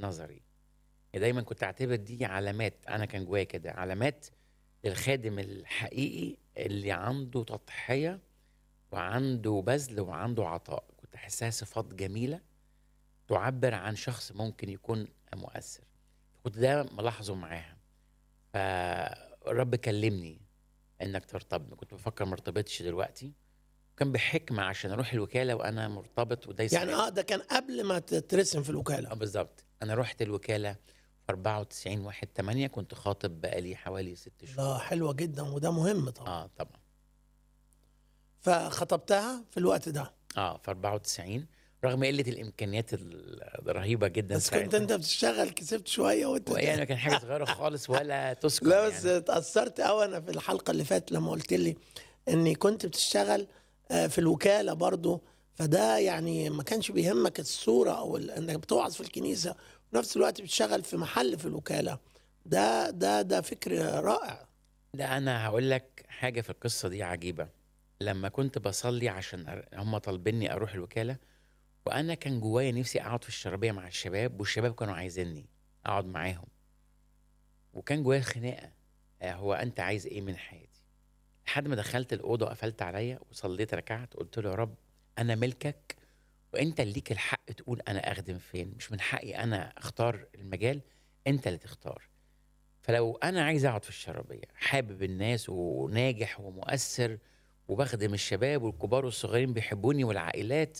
نظري يعني دايما كنت اعتبر دي علامات انا كان جوايا كده علامات للخادم الحقيقي اللي عنده تضحيه وعنده بذل وعنده عطاء كنت احسها صفات جميله تعبر عن شخص ممكن يكون مؤثر كنت ده ملاحظه معاها فالرب كلمني انك ترتبط كنت بفكر ما ارتبطش دلوقتي كان بحكمه عشان اروح الوكاله وانا مرتبط وده يعني يساعدني. اه ده كان قبل ما تترسم في اه الوكاله بالظبط انا رحت الوكاله في 94 واحد 8 كنت خاطب بقالي حوالي ست شهور ده حلوه جدا وده مهم طبعا اه طبعا فخطبتها في الوقت ده اه في 94 رغم قله الامكانيات ال- الرهيبه جدا بس كنت ساعتها. انت بتشتغل كسبت شويه وانت يعني كان حاجه صغيره خالص ولا تذكر لا بس يعني. اتأثرت قوي انا في الحلقة اللي فاتت لما قلت لي اني كنت بتشتغل آه، في الوكالة برضو فده يعني ما كانش بيهمك الصورة او ال- انك بتوعظ في الكنيسة وفي نفس الوقت بتشتغل في محل في الوكالة ده ده ده فكر رائع لا انا هقول لك حاجه في القصه دي عجيبه لما كنت بصلي عشان أر- هم طالبيني اروح الوكاله وانا كان جوايا نفسي اقعد في الشرابيه مع الشباب والشباب كانوا عايزيني اقعد معاهم وكان جوايا خناقه آه، هو انت عايز ايه من حياتي لحد ما دخلت الاوضه وقفلت عليا وصليت ركعت قلت له يا رب انا ملكك وانت اللي ليك الحق تقول انا اخدم فين مش من حقي انا اختار المجال انت اللي تختار فلو انا عايز اقعد في الشرابيه حابب الناس وناجح ومؤثر وبخدم الشباب والكبار والصغيرين بيحبوني والعائلات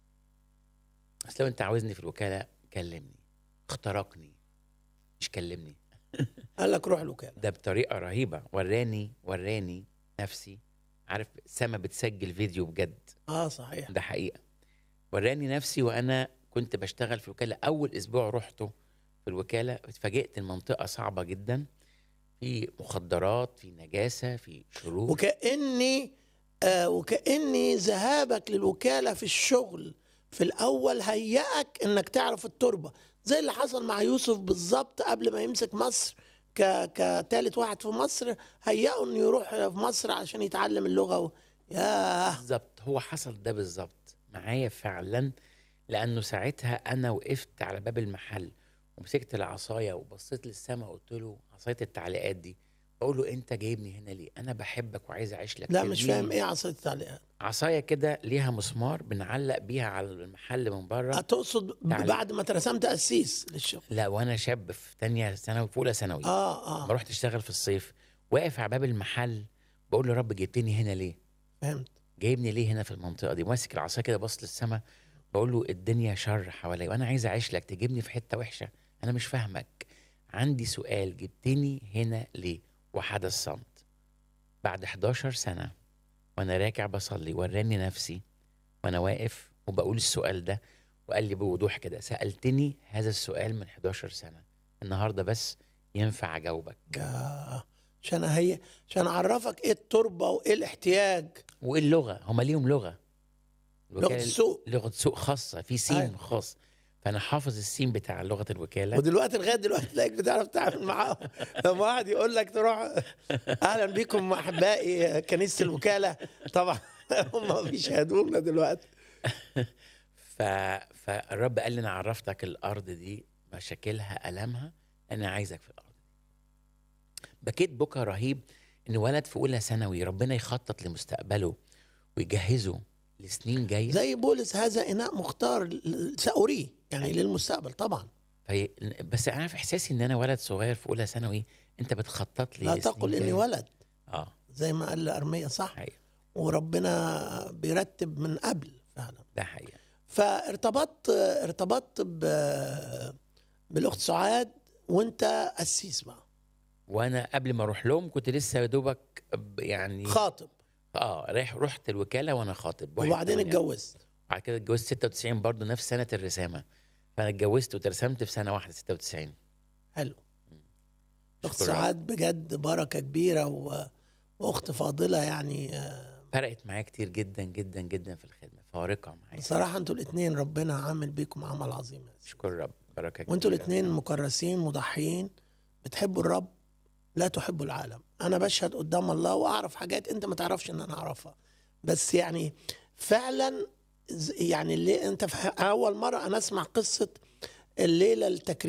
بس لو انت عاوزني في الوكاله كلمني اخترقني مش كلمني قال لك روح الوكالة ده بطريقه رهيبه وراني وراني نفسي عارف سما بتسجل فيديو بجد اه صحيح ده حقيقه وراني نفسي وانا كنت بشتغل في الوكاله اول اسبوع رحته في الوكاله اتفاجئت المنطقه صعبه جدا في مخدرات في نجاسه في شرور وكأني آه وكأني ذهابك للوكالة في الشغل في الأول هيأك إنك تعرف التربة زي اللي حصل مع يوسف بالظبط قبل ما يمسك مصر ك كتالت واحد في مصر هيأه إنه يروح في مصر عشان يتعلم اللغة و... ياه بالظبط هو حصل ده بالظبط معايا فعلا لانه ساعتها انا وقفت على باب المحل ومسكت العصايه وبصيت للسماء وقلت له عصايه التعليقات دي بقول له انت جايبني هنا ليه انا بحبك وعايز اعيش لك لا مش ترميني. فاهم إيه عصاية التعليقات عصايه كده ليها مسمار بنعلق بيها على المحل من بره تقصد تعليق. بعد ما اترسمت أسيس للشغل لا وانا شاب في تانية ثانوي في اولى ثانوي آه ما آه رحت اشتغل في الصيف واقف على باب المحل بقول له رب جبتني هنا ليه فهمت جايبني ليه هنا في المنطقه دي ماسك العصايه كده باص للسما بقول له الدنيا شر حواليا وانا عايز اعيش لك تجيبني في حته وحشه انا مش فاهمك عندي سؤال جبتني هنا ليه وحدث صمت بعد 11 سنه وانا راكع بصلي وراني نفسي وانا واقف وبقول السؤال ده وقال لي بوضوح كده سالتني هذا السؤال من 11 سنه النهارده بس ينفع اجاوبك آه. عشان هي عشان أعرفك إيه التربة وإيه الاحتياج وايه اللغه هم ليهم لغه لغة الوكالة- السوق لغه سوق خاصه في سين أيوة. خاص فانا حافظ السين بتاع لغه الوكاله ودلوقتي لغايه دلوقتي تلاقيك بتعرف تتعامل معاهم لما واحد يقول لك تروح اهلا بكم احبائي كنيسه الوكاله طبعا هم بيشهدونا دلوقتي ف... فالرب قال لي انا عرفتك الارض دي مشاكلها المها انا عايزك في الارض دي بكيت بكى رهيب ان ولد في اولى ثانوي ربنا يخطط لمستقبله ويجهزه لسنين جايه زي بولس هذا اناء مختار ل- سأريه يعني للمستقبل طبعا في... بس انا في احساسي ان انا ولد صغير في اولى ثانوي انت بتخطط لي لا لسنين تقل اني جاية. ولد اه زي ما قال ارميا صح حقيقة. وربنا بيرتب من قبل فعلا ده حقيقه فارتبطت ارتبطت ب- بالاخت سعاد وانت قسيس بقى وانا قبل ما اروح لهم كنت لسه يا دوبك ب- يعني خاطب اه رايح رحت الوكاله وانا خاطب واحد وبعدين تمانية. اتجوزت بعد كده اتجوزت 96 برضه نفس سنه الرسامه فانا اتجوزت وترسمت في سنه واحده 96 حلو اخت شكراً. سعاد بجد بركه كبيره و... واخت فاضله يعني آه، فرقت معايا كتير جدا جدا جدا في الخدمه فارقه معايا بصراحه انتوا الاثنين ربنا عامل بيكم عمل عظيم يا سيدي. اشكر رب بركه وانتوا كبيرة. الاثنين مكرسين مضحيين بتحبوا الرب لا تحبوا العالم انا بشهد قدام الله واعرف حاجات انت ما تعرفش ان انا اعرفها بس يعني فعلا ز- يعني اللي انت في اول مره انا اسمع قصه الليله التكريم